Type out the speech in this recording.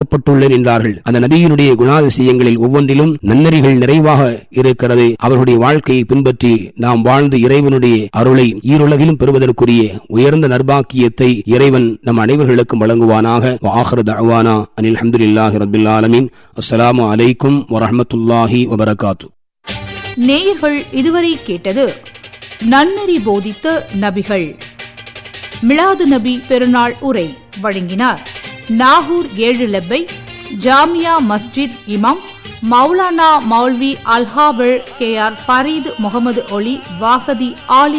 அனுப்பப்பட்டுள்ளேன் என்றார்கள் அந்த நபியினுடைய குணாதிசயங்களில் ஒவ்வொன்றிலும் நன்னறிகள் நிறைவாக இருக்கிறது அவர்களுடைய வாழ்க்கையை பின்பற்றி நாம் வாழ்ந்து இறைவனுடைய அருளை ஈருலகிலும் பெறுவதற்குரிய உயர்ந்த நர்பாக்கியத்தை இறைவன் நம் அனைவர்களுக்கும் வழங்குவானாக ஆஹ்ர தஅவானா அனில் அல்ஹம்துலில்லாஹி ரப்பில் ஆலமீன் அஸ்ஸலாமு அலைக்கும் வரஹ்மத்துல்லாஹி வபரகாத்து நேயர்கள் இதுவரை கேட்டது நன்னெறி போதித்த நபிகள் மிலாது நபி பெருநாள் உரை வழங்கினார் நாகூர் ஏழு லெப்பை ஜாமியா மஸ்ஜித் இமாம் மௌலானா மௌல்வி அல்ஹாபிள் கே ஆர் ஃபரீத் முகமது ஒலி வாகதி ஆலி